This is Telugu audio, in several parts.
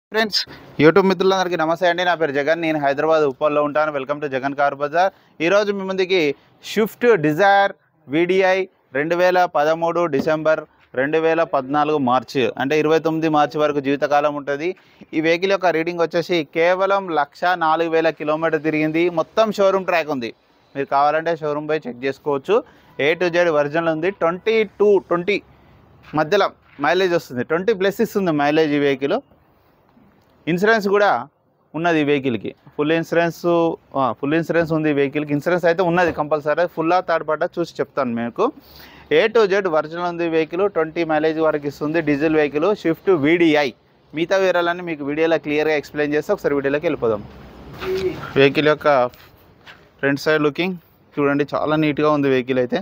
ఫ్రెండ్స్ యూట్యూబ్ మిత్రులందరికీ నమస్తే అండి నా పేరు జగన్ నేను హైదరాబాద్ ఉప్పల్లో ఉంటాను welcome to Jagan car Bazaar ఈరోజు మీ ముందుకి షిఫ్ట్ డిజైర్ వీడిఐ రెండు వేల పదమూడు డిసెంబర్ రెండు వేల పద్నాలుగు మార్చి అంటే ఇరవై తొమ్మిది మార్చి వరకు జీవితకాలం ఉంటుంది ఈ వెహికల్ యొక్క రీడింగ్ వచ్చేసి కేవలం లక్ష నాలుగు వేల కిలోమీటర్ తిరిగింది మొత్తం షోరూమ్ ట్రాక్ ఉంది మీరు కావాలంటే షోరూమ్ పోయి చెక్ చేసుకోవచ్చు ఏ టు జెడ్ ఒరిజినల్ ఉంది ట్వంటీ టూ ట్వంటీ మధ్యలో మైలేజ్ వస్తుంది ట్వంటీ ప్లస్ ఇస్తుంది మైలేజ్ ఈ వెహికల్ ఇన్సూరెన్స్ కూడా ఉన్నది ఈ వెహికల్కి ఫుల్ ఇన్సూరెన్స్ ఫుల్ ఇన్సూరెన్స్ ఉంది ఈ వెహికల్కి ఇన్సూరెన్స్ అయితే ఉన్నది కంపల్సరీ ఫుల్ థర్డ్ పార్ట్ చూసి చెప్తాను మీకు ఏ టు జెడ్ ఒరిజినల్ ఉంది వెహికల్ ట్వంటీ మైలేజ్ వరకు ఇస్తుంది డీజిల్ వెహికల్ షిఫ్ట్ వీడిఐ మిగతా వివరాలన్నీ మీకు వీడియోలో క్లియర్గా ఎక్స్ప్లెయిన్ చేస్తే ఒకసారి వీడియోలోకి వెళ్ళిపోదాం వెహికల్ యొక్క ఫ్రంట్ సైడ్ లుకింగ్ చూడండి చాలా నీట్గా ఉంది వెహికల్ అయితే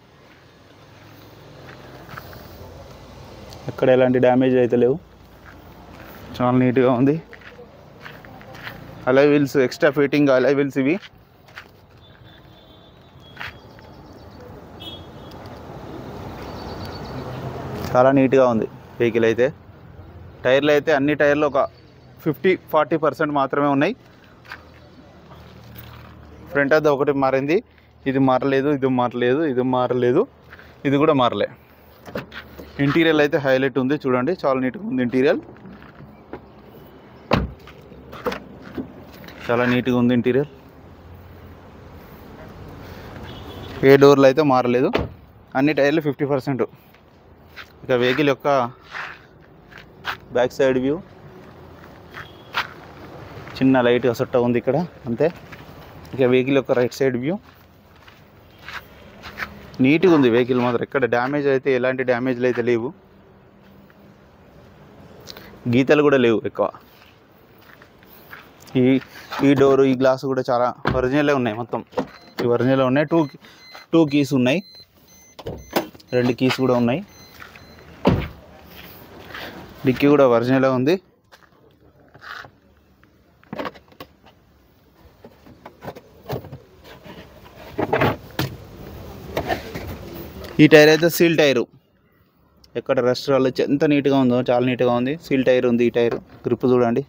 ఎక్కడ ఎలాంటి డ్యామేజ్ అయితే లేవు చాలా నీట్గా ఉంది alloy wheels extra fitting alloy wheels ఇవి చాలా నీట్గా ఉంది వెహికల్ అయితే టైర్లు అయితే అన్ని టైర్లు ఒక ఫిఫ్టీ ఫార్టీ పర్సెంట్ మాత్రమే ఉన్నాయి ఫ్రంట్ అది ఒకటి మారింది ఇది మారలేదు ఇది మారలేదు ఇది మారలేదు ఇది కూడా మారలే ఇంటీరియర్ అయితే హైలైట్ ఉంది చూడండి చాలా నీట్గా ఉంది ఇంటీరియర్ చాలా నీట్గా ఉంది ఇంటీరియర్ ఏ డోర్లు అయితే మారలేదు అన్ని టైర్లు ఫిఫ్టీ పర్సెంట్ ఇక వెహికల్ యొక్క బ్యాక్ సైడ్ వ్యూ చిన్న లైట్గా సొట్ట ఉంది ఇక్కడ అంతే ఇక వెహికల్ యొక్క రైట్ సైడ్ వ్యూ నీట్గా ఉంది వెహికల్ మాత్రం ఎక్కడ డ్యామేజ్ అయితే ఎలాంటి డ్యామేజ్లు అయితే లేవు గీతలు కూడా లేవు ఎక్కువ ఈ ఈ డోరు ఈ గ్లాస్ కూడా చాలా ఒరిజినలే ఉన్నాయి మొత్తం ఈ ఒరిజినల్ ఉన్నాయి టూ టూ కీస్ ఉన్నాయి రెండు కీస్ కూడా ఉన్నాయి డిక్కీ కూడా ఒరిజినలే ఉంది ఈ టైర్ అయితే సీల్ టైరు ఎక్కడ రెస్ట్ రాలేదు ఎంత నీట్గా ఉందో చాలా నీట్గా ఉంది సీల్ టైర్ ఉంది ఈ టైర్ గ్రిప్ చూడండి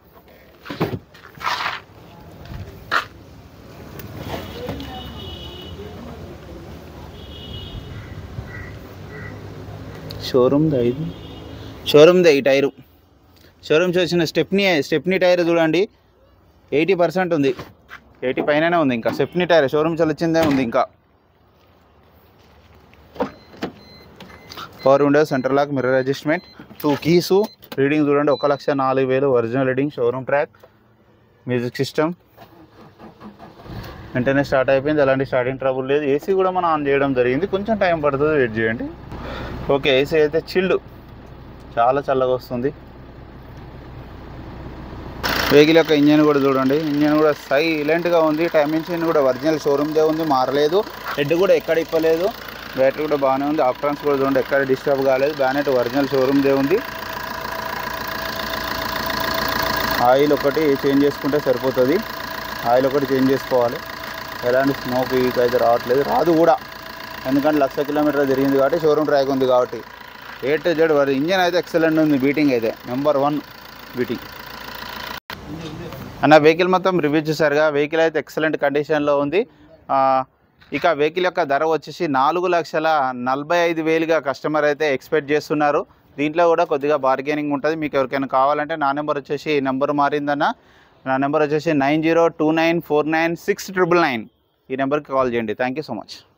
షోరూమ్ది ఇది షోరూమ్దే ఈ టైరు షోరూమ్ వచ్చిన స్టెప్నీ స్టెప్నీ టైర్ చూడండి ఎయిటీ పర్సెంట్ ఉంది ఎయిటీ పైననే ఉంది ఇంకా స్టెప్నీ టైర్ షోరూమ్ వచ్చిందే ఉంది ఇంకా power window centre lock mirror adjustment two keys reading చూడండి ఒక లక్ష నాలుగు వేలు original reading showroom track music system వెంటనే స్టార్ట్ అయిపోయింది ఎలాంటి స్టార్టింగ్ ట్రబుల్ లేదు ఏసీ కూడా మనం ఆన్ చేయడం జరిగింది కొంచెం టైం పడుతుంది వెయిట్ చేయండి ఓకే ఏసీ అయితే చిల్డ్ చాలా చల్లగా వస్తుంది వెహికల్ యొక్క ఇంజన్ కూడా చూడండి ఇంజన్ కూడా సైలెంట్గా ఉంది టైం ఇంజిన్ కూడా ఒరిజినల్ షోరూమ్దే ఉంది మారలేదు హెడ్ కూడా ఎక్కడ ఇప్పలేదు బ్యాటరీ కూడా బాగానే ఉంది ఆప్షన్స్ కూడా చూడండి ఎక్కడ డిస్టర్బ్ కాలేదు బ్యానెట్ ఒరిజినల్ షోరూమ్దే ఉంది ఆయిల్ ఒకటి చేంజ్ చేసుకుంటే సరిపోతుంది ఆయిల్ ఒకటి చేంజ్ చేసుకోవాలి ఎలాంటి స్మోక్ వీక్ అయితే రావట్లేదు రాదు కూడా ఎందుకంటే లక్ష కిలోమీటర్ తిరిగింది కాబట్టి షోరూమ్ ట్రాక్ ఉంది కాబట్టి ఏ టు జెడ్ వారి ఇంజన్ అయితే ఎక్సలెంట్ ఉంది బీటింగ్ అయితే నెంబర్ వన్ బీటింగ్ అన్న వెహికల్ మొత్తం రివ్యూ చూసారుగా వెహికల్ అయితే ఎక్సలెంట్ కండిషన్లో ఉంది ఆ, ఇక వెహికల్ యొక్క ధర వచ్చేసి నాలుగు లక్షల నలభై ఐదు వేలుగా కస్టమర్ అయితే ఎక్స్పెక్ట్ చేస్తున్నారు దీంట్లో కూడా కొద్దిగా బార్గెనింగ్ ఉంటుంది మీకు ఎవరికైనా కావాలంటే నా నెంబర్ వచ్చేసి ఈ నెంబర్ మారిందన్న నా నెంబర్ వచ్చేసి nine zero two nine four nine six triple nine ఈ నెంబర్కి కాల్ చేయండి థ్యాంక్ యూ సో మచ్